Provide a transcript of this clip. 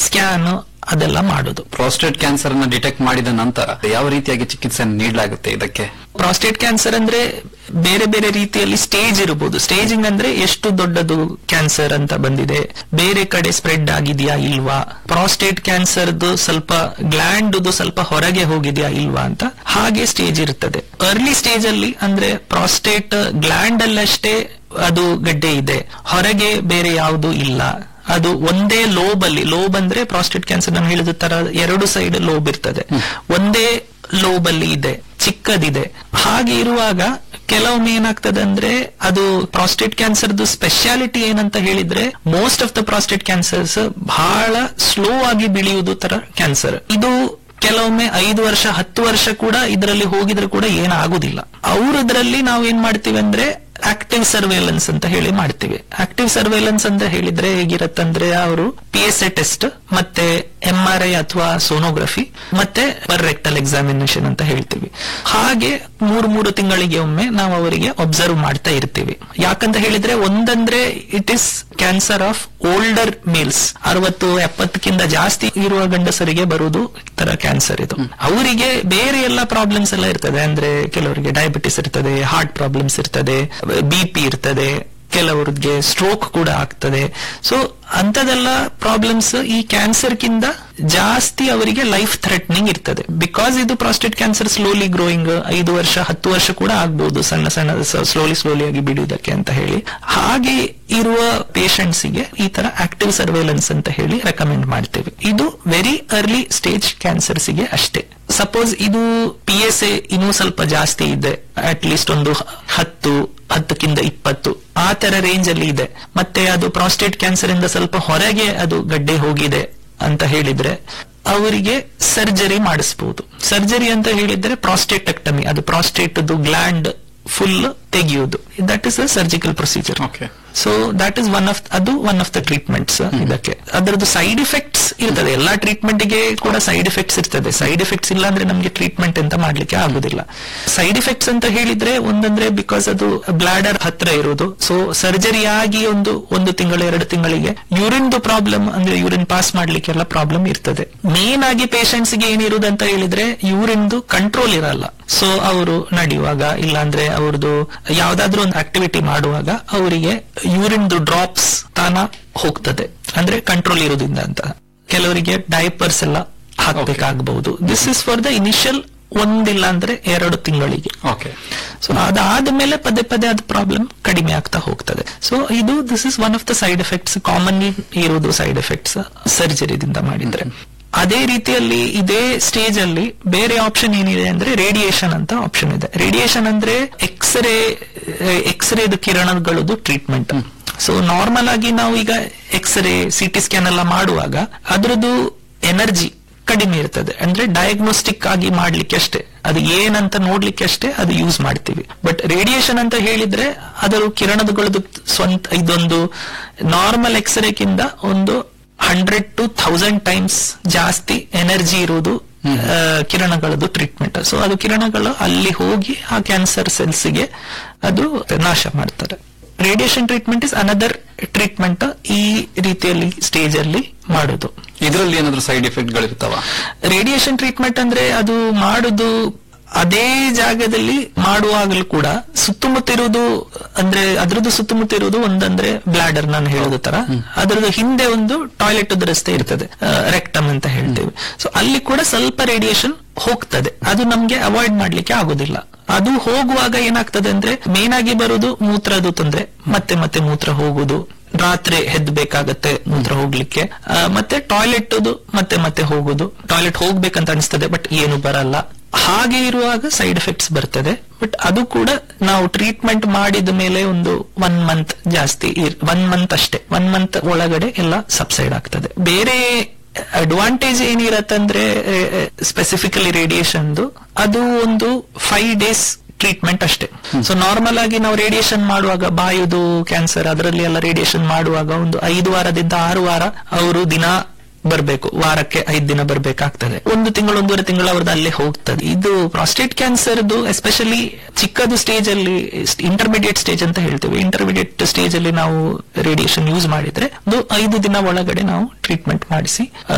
scan ಅದೆಲ್ಲ ಮಾಡೋದು prostate cancer ಅನ್ನ ಡಿಟೆಕ್ಟ್ ಮಾಡಿದ ನಂತರ ಯಾವ ರೀತಿಯಾಗಿ ಚಿಕಿತ್ಸೆ ನೀಡಲಾಗುತ್ತೆ ಇದಕ್ಕೆ ಪ್ರಾಸ್ಟೇಟ್ ಕ್ಯಾನ್ಸರ್ ಅಂದ್ರೆ ಬೇರೆ ಬೇರೆ ರೀತಿಯಲ್ಲಿ ಸ್ಟೇಜ್ ಇರಬಹುದು ಸ್ಟೇಜಿಂಗ್ ಅಂದ್ರೆ ಎಷ್ಟು ದೊಡ್ಡದು ಕ್ಯಾನ್ಸರ್ ಅಂತ ಬಂದಿದೆ ಬೇರೆ ಕಡೆ ಸ್ಪ್ರೆಡ್ ಆಗಿದೆಯಾ ಇಲ್ವಾ ಪ್ರಾಸ್ಟೇಟ್ ಕ್ಯಾನ್ಸರ್ದು ಸ್ವಲ್ಪ ಗ್ಲ್ಯಾಂಡ್ ಸ್ವಲ್ಪ ಹೊರಗೆ ಹೋಗಿದೆಯಾ ಇಲ್ವಾ ಅಂತ ಹಾಗೆ ಸ್ಟೇಜ್ ಇರ್ತದೆ ಅರ್ಲಿ ಸ್ಟೇಜ್ ಅಲ್ಲಿ ಅಂದ್ರೆ ಪ್ರಾಸ್ಟೇಟ್ ಗ್ಲ್ಯಾಂಡ್ ಅಲ್ಲಷ್ಟೇ ಅದು ಗಡ್ಡೆ ಇದೆ ಹೊರಗೆ ಬೇರೆ ಯಾವುದು ಇಲ್ಲ ಅದು ಒಂದೇ ಲೋಬ್ ಅಲ್ಲಿ ಲೋಬ್ ಅಂದ್ರೆ ಪ್ರಾಸ್ಟೇಟ್ ಕ್ಯಾನ್ಸರ್ ನಾನು ಹೇಳಿದ ತರ ಎರಡು ಸೈಡ್ ಲೋಬ್ ಇರ್ತದೆ ಒಂದೇ ಲೋಬ್ ಅಲ್ಲಿ ಇದೆ ಚಿಕ್ಕದಿದೆ ಹಾಗೆ ಇರುವಾಗ ಕೆಲವೊಮ್ಮೆ ಏನಾಗ್ತದೆ ಅಂದ್ರೆ ಅದು ಪ್ರಾಸ್ಟೇಟ್ ಕ್ಯಾನ್ಸರ್ದು ಸ್ಪೆಷಾಲಿಟಿ ಏನಂತ ಹೇಳಿದ್ರೆ most of the prostate cancers ಬಹಳ ಸ್ಲೋ ಆಗಿ ಬೆಳೆಯುವುದು ತರ ಕ್ಯಾನ್ಸರ್ ಇದು ಕೆಲವೊಮ್ಮೆ ಐದು ವರ್ಷ ಹತ್ತು ವರ್ಷ ಕೂಡ ಇದರಲ್ಲಿ ಹೋಗಿದ್ರೆ ಕೂಡ ಏನಾಗುದಿಲ್ಲ ಅವ್ರ ಇದರಲ್ಲಿ ನಾವು ಏನ್ ಮಾಡ್ತೀವಿ ಅಂದ್ರೆ ಆಕ್ಟಿವ್ ಸರ್ವೇಲೆನ್ಸ್ ಅಂತ ಹೇಳಿ ಮಾಡ್ತೀವಿ ಆಕ್ಟಿವ್ ಸರ್ವೇಲೆನ್ಸ್ ಅಂತ ಹೇಳಿದ್ರೆ ಹೇಗಿರತ್ತಂದ್ರೆ ಅವರು ಪಿ ಎಸ್ ಎ ಟೆಸ್ಟ್ ಮತ್ತೆ ಎಂ ಆರ್ ಐ ಅಥವಾ ಸೋನೋಗ್ರಫಿ ಮತ್ತೆ ರೆಕ್ಟಲ್ ಎಕ್ಸಾಮಿನೇಷನ್ ಅಂತ ಹೇಳ್ತೀವಿ ಹಾಗೆ ಮೂರು ಮೂರು ತಿಂಗಳಿಗೆ ಒಮ್ಮೆ ನಾವು ಅವರಿಗೆ ಒಬ್ಸರ್ವ್ ಮಾಡ್ತಾ ಇರ್ತೀವಿ ಯಾಕಂತ ಹೇಳಿದ್ರೆ ಒಂದಂದ್ರೆ it is cancer of older males ಅರವತ್ತು ಎಪ್ಪತ್ತಕ್ಕಿಂತ ಜಾಸ್ತಿ ಇರುವ ಗಂಡಸರಿಗೆ ಬರುವುದು ಈ ತರ ಕ್ಯಾನ್ಸರ್ ಇದು ಅವರಿಗೆ ಬೇರೆ ಎಲ್ಲ ಪ್ರಾಬ್ಲಮ್ಸ್ ಎಲ್ಲ ಇರ್ತದೆ ಅಂದ್ರೆ ಕೆಲವರಿಗೆ ಡಯಾಬಿಟಿಸ್ ಇರ್ತದೆ ಹಾರ್ಟ್ ಪ್ರಾಬ್ಲಮ್ಸ್ ಇರ್ತದೆ ಬಿ ಪಿ ಇರ್ತದೆ ಕೆಲವರಿಗೆ ಸ್ಟ್ರೋಕ್ ಕೂಡ ಆಗ್ತದೆ ಸೊ ಅಂತದೆಲ್ಲ ಪ್ರಾಬ್ಲಮ್ಸ್ ಈ ಕ್ಯಾನ್ಸರ್ ಕಿಂತ ಜಾಸ್ತಿ ಅವರಿಗೆ ಲೈಫ್ ಥ್ರೆಟ್ನಿಂಗ್ ಇರ್ತದೆ ಬಿಕಾಸ್ ಇದು ಪ್ರಾಸ್ಟೇಟ್ ಕ್ಯಾನ್ಸರ್ ಸ್ಲೋಲಿ ಗ್ರೋಯಿಂಗ್ ಐದು ವರ್ಷ ಹತ್ತು ವರ್ಷ ಕೂಡ ಆಗ್ಬಹುದು ಸಣ್ಣ ಸಣ್ಣ ಸ್ಲೋಲಿ ಸ್ಲೋಲಿ ಆಗಿ ಬಿಡುವುದಕ್ಕೆ ಅಂತ ಹೇಳಿ ಹಾಗೆ ಇರುವ ಪೇಷಂಟ್ಸ್ ಗೆ ಈ ತರ ಆಕ್ಟಿವ್ ಸರ್ವೇಲೆನ್ಸ್ ಅಂತ ಹೇಳಿ ರೆಕಮೆಂಡ್ ಮಾಡ್ತೇವೆ ಇದು ವೆರಿ ಅರ್ಲಿ ಸ್ಟೇಜ್ ಕ್ಯಾನ್ಸರ್ಸ್ ಗೆ ಅಷ್ಟೇ ಸಪೋಸ್ ಇದು ಪಿ ಎಸ್ ಎ ಇನ್ನೂ ಸ್ವಲ್ಪ ಜಾಸ್ತಿ ಇದೆ ಅಟ್ ಲೀಸ್ಟ್ ಒಂದು ಹತ್ತು ಹತ್ತಕ್ಕಿಂತ ಇಪ್ಪತ್ತು ಆ ತರ ರೇಂಜ್ ಅಲ್ಲಿ ಇದೆ ಮತ್ತೆ ಅದು ಪ್ರಾಸ್ಟೇಟ್ ಕ್ಯಾನ್ಸರ್ ಇಂದ ಸ್ವಲ್ಪ ಹೊರಗೆ ಅದು ಗಡ್ಡೆ ಹೋಗಿದೆ ಅಂತ ಹೇಳಿದ್ರೆ ಅವರಿಗೆ ಸರ್ಜರಿ ಮಾಡಿಸಬಹುದು ಸರ್ಜರಿ ಅಂತ ಹೇಳಿದ್ರೆ ಪ್ರಾಸ್ಟೇಟೆಕ್ಟಮಿ ಅದು ಪ್ರಾಸ್ಟೇಟ್ ಗ್ಲ್ಯಾಂಡ್ ಫುಲ್ ತೆಗೆಯುವುದು that is a surgical procedure okay so that is one of ಅದು ಒನ್ ಆಫ್ ದ ಟ್ರೀಟ್ಮೆಂಟ್ಸ್ ಇದಕ್ಕೆ ಅದರದ್ದು ಸೈಡ್ ಇಫೆಕ್ಟ್ಸ್ ಇರ್ತದೆ ಎಲ್ಲಾ ಟ್ರೀಟ್ಮೆಂಟ್ ಗೆ ಕೂಡ ಸೈಡ್ ಇಫೆಕ್ಟ್ಸ್ ಇರ್ತದೆ ಸೈಡ್ ಎಫೆಕ್ಟ್ಸ್ ಇಲ್ಲ ಅಂದ್ರೆ ನಮಗೆ ಟ್ರೀಟ್ಮೆಂಟ್ ಅಂತ ಮಾಡ್ಲಿಕ್ಕೆ ಆಗುದಿಲ್ಲ ಸೈಡ್ ಇಫೆಕ್ಟ್ಸ್ ಅಂತ ಹೇಳಿದ್ರೆ ಒಂದಂದ್ರೆ ಬಿಕಾಸ್ ಅದು ಬ್ಲಾಡರ್ ಹತ್ರ ಇರುವುದು ಸೊ ಸರ್ಜರಿ ಆಗಿ ಒಂದು ಒಂದು ತಿಂಗಳು ಎರಡು ತಿಂಗಳಿಗೆ ಯೂರಿನ್ ಪ್ರಾಬ್ಲಮ್ ಅಂದ್ರೆ ಯೂರಿನ್ ಪಾಸ್ ಮಾಡ್ಲಿಕ್ಕೆಲ್ಲ ಪ್ರಾಬ್ಲಮ್ ಇರ್ತದೆ ಮೇನ್ ಆಗಿ ಪೇಷಂಟ್ಸ್ ಗೆ ಏನಿರುವುದು ಅಂತ ಹೇಳಿದ್ರೆ ಯೂರಿನ್ ಕಂಟ್ರೋಲ್ ಇರಲ್ಲ ಸೊ ಅವರು ನಡೆಯುವಾಗ ಇಲ್ಲಾಂದ್ರೆ ಅವ್ರದ್ದು ಯಾವ್ದಾದ್ರು ಒಂದು ಆಕ್ಟಿವಿಟಿ ಮಾಡುವಾಗ ಅವರಿಗೆ ಯೂರಿನ್ ಡ್ರಾಪ್ಸ್ ತಾನ ಹೋಗ್ತದೆ ಅಂದ್ರೆ ಕಂಟ್ರೋಲ್ ಇರೋದ್ರಿಂದ ಅಂತ ಕೆಲವರಿಗೆ ಡೈಪರ್ಸ್ ಎಲ್ಲ ಹಾಕ್ಬೇಕಾಗಬಹುದು this is for the initial ಒಂದಿಲ್ಲ ಅಂದ್ರೆ ಎರಡು ತಿಂಗಳಿಗೆ ಓಕೆ ಸೊ ಅದಾದ್ಮೇಲೆ ಪದೇ ಪದೇ ಅದು ಪ್ರಾಬ್ಲಮ್ ಕಡಿಮೆ ಆಗ್ತಾ ಹೋಗ್ತದೆ ಸೊ ಇದು this is one of the side effects commonly ಇರುವುದು ಸೈಡ್ ಎಫೆಕ್ಟ್ಸ್ ಸರ್ಜರಿದಿಂದ ಮಾಡಿದ್ರೆ ಅದೇ ರೀತಿಯಲ್ಲಿ ಇದೇ ಸ್ಟೇಜ್ ಅಲ್ಲಿ ಬೇರೆ ಆಪ್ಷನ್ ಏನಿದೆ ಅಂದ್ರೆ ರೇಡಿಯೇಷನ್ ಅಂತ ಆಪ್ಷನ್ ಇದೆ ರೇಡಿಯೇಷನ್ ಅಂದ್ರೆ ಎಕ್ಸ್ರೇ ಎಕ್ಸ್ರೇದು ಕಿರಣಗಳದ್ದು ಟ್ರೀಟ್ಮೆಂಟ್ ಸೊ ನಾರ್ಮಲ್ ಆಗಿ ನಾವು ಈಗ ಎಕ್ಸ್ರೇ ಸಿಟಿ ಸ್ಕ್ಯಾನ್ ಎಲ್ಲ ಮಾಡುವಾಗ ಅದ್ರದ್ದು ಎನರ್ಜಿ ಕಡಿಮೆ ಇರ್ತದೆ ಅಂದ್ರೆ ಡಯಾಗ್ನೋಸ್ಟಿಕ್ ಆಗಿ ಮಾಡ್ಲಿಕ್ಕೆ ಅಷ್ಟೇ ಅದು ಏನಂತ ನೋಡ್ಲಿಕ್ಕೆ ಅಷ್ಟೇ ಅದು ಯೂಸ್ ಮಾಡ್ತೀವಿ ಬಟ್ ರೇಡಿಯೇಷನ್ ಅಂತ ಹೇಳಿದ್ರೆ ಅದರ ಕಿರಣಗಳದ್ದು ಸ್ವಂತ ಇದೊಂದು ನಾರ್ಮಲ್ ಎಕ್ಸ್ರೇಕ್ಕಿಂತ ಒಂದು ಹಂಡ್ರೆಡ್ ಟು ಥೌಸಂಡ್ ಟೈಮ್ಸ್ ಜಾಸ್ತಿ ಎನರ್ಜಿ ಇರುವುದು ಆ, ಕಿರಣಗಳದ್ದು ಟ್ರೀಟ್ಮೆಂಟ್ ಸೊ ಅದು ಕಿರಣಗಳು ಅಲ್ಲಿ ಹೋಗಿ ಆ ಕ್ಯಾನ್ಸರ್ ಸೆಲ್ಸ್ಗೆ ಅದು ನಾಶ ಮಾಡ್ತಾರೆ radiation treatment is another treatment ಈ ರೀತಿಯಲ್ಲಿ ಸ್ಟೇಜ್ ಅಲ್ಲಿ ಮಾಡೋದು ಇದರಲ್ಲಿ ಏನಾದ್ರು ಸೈಡ್ ಎಫೆಕ್ಟ್ ಗಳಿರ್ತಾವ ರೇಡಿಯೇಷನ್ ಟ್ರೀಟ್ಮೆಂಟ್ ಅಂದ್ರೆ ಅದು ಮಾಡುದು ಅದೇ ಜಾಗದಲ್ಲಿ ಮಾಡುವಾಗಲೂ ಕೂಡ ಸುತ್ತಮುತ್ತ ಇರುವುದು ಅಂದ್ರೆ ಅದ್ರದ್ದು ಸುತ್ತಮುತ್ತ ಇರುವುದು ಒಂದಂದ್ರೆ ಬ್ಲಾಡರ್ ನಾನು ಹೇಳೋದು ತರ ಅದರದ್ದು ಹಿಂದೆ ಒಂದು ಟಾಯ್ಲೆಟ್ ರಸ್ತೆ ಇರ್ತದೆ ರೆಕ್ಟಮ್ ಅಂತ ಹೇಳ್ತೇವೆ ಸೊ ಅಲ್ಲಿ ಕೂಡ ಸ್ವಲ್ಪ ರೇಡಿಯೇಷನ್ ಹೋಗ್ತದೆ ಅದು ನಮ್ಗೆ ಅವಾಯ್ಡ್ ಮಾಡ್ಲಿಕ್ಕೆ ಆಗೋದಿಲ್ಲ ಅದು ಹೋಗುವಾಗ ಏನಾಗ್ತದೆ ಅಂದ್ರೆ ಮೇನ್ ಆಗಿ ಬರುವುದು ಮೂತ್ರದ ತೊಂದ್ರೆ ಮತ್ತೆ ಮತ್ತೆ ಮೂತ್ರ ಹೋಗುದು ರಾತ್ರಿ ಹೆದ್ಬೇಕಾಗತ್ತೆ ಮೂತ್ರ ಹೋಗ್ಲಿಕ್ಕೆ ಆ, ಮತ್ತೆ ಟಾಯ್ಲೆಟ್ ಮತ್ತೆ ಮತ್ತೆ ಹೋಗುದು ಟಾಯ್ಲೆಟ್ ಹೋಗ್ಬೇಕಂತ ಅನಿಸ್ತದೆ ಬಟ್ ಏನು ಬರಲ್ಲ ಹಾಗೆ ಇರುವಾಗ ಸೈಡ್ ಎಫೆಕ್ಟ್ಸ್ ಬರ್ತದೆ ಬಟ್ ಅದು ಕೂಡ ನಾವು ಟ್ರೀಟ್ಮೆಂಟ್ ಮಾಡಿದ ಮೇಲೆ ಒಂದು ಒನ್ ಮಂತ್ ಜಾಸ್ತಿ ಒನ್ ಮಂತ್ ಅಷ್ಟೇ ಒನ್ ಮಂತ್ ಒಳಗಡೆ ಎಲ್ಲ ಸಬ್ಸೈಡ್ ಆಗ್ತದೆ ಬೇರೆ ಅಡ್ವಾಂಟೇಜ್ ಏನಿರತ್ತಂದ್ರೆ ಸ್ಪೆಸಿಫಿಕಲಿ ರೇಡಿಯೇಷನ್ದು ಅದು ಒಂದು ಫೈವ್ ಡೇಸ್ ಟ್ರೀಟ್ಮೆಂಟ್ ಅಷ್ಟೇ ಸೊ ನಾರ್ಮಲ್ ಆಗಿ ನಾವು ರೇಡಿಯೇಷನ್ ಮಾಡುವಾಗ ಬಾಯುದು ಕ್ಯಾನ್ಸರ್ ಅದರಲ್ಲಿ ಎಲ್ಲ ರೇಡಿಯೇಷನ್ ಮಾಡುವಾಗ ಒಂದು ಐದು ವಾರದಿಂದ ಆರು ವಾರ ಅವರು ದಿನ ಬರ್ಬೇಕು ವಾರಕ್ಕೆ ಐದ್ ದಿನ ಬರ್ಬೇಕಾಗ್ತದೆ ಒಂದು ತಿಂಗಳು ಒಂದೂವರೆ ತಿಂಗಳು ಅವ್ರದ್ದು ಅಲ್ಲೇ ಹೋಗ್ತದೆ ಇದು ಪ್ರಾಸ್ಟೇಟ್ ಕ್ಯಾನ್ಸರ್ದು ಎಸ್ಪೆಷಲಿ ಚಿಕ್ಕದು ಸ್ಟೇಜ್ ಅಲ್ಲಿ ಇಂಟರ್ಮೀಡಿಯೇಟ್ ಸ್ಟೇಜ್ ಅಂತ ಹೇಳ್ತೇವೆ ಇಂಟರ್ಮೀಡಿಯೇಟ್ ಸ್ಟೇಜ್ ಅಲ್ಲಿ ನಾವು ರೇಡಿಯೇಷನ್ ಯೂಸ್ ಮಾಡಿದ್ರೆ ಒಂದು ಐದು ದಿನ ಒಳಗಡೆ ನಾವು ಟ್ರೀಟ್ಮೆಂಟ್ ಮಾಡಿಸಿ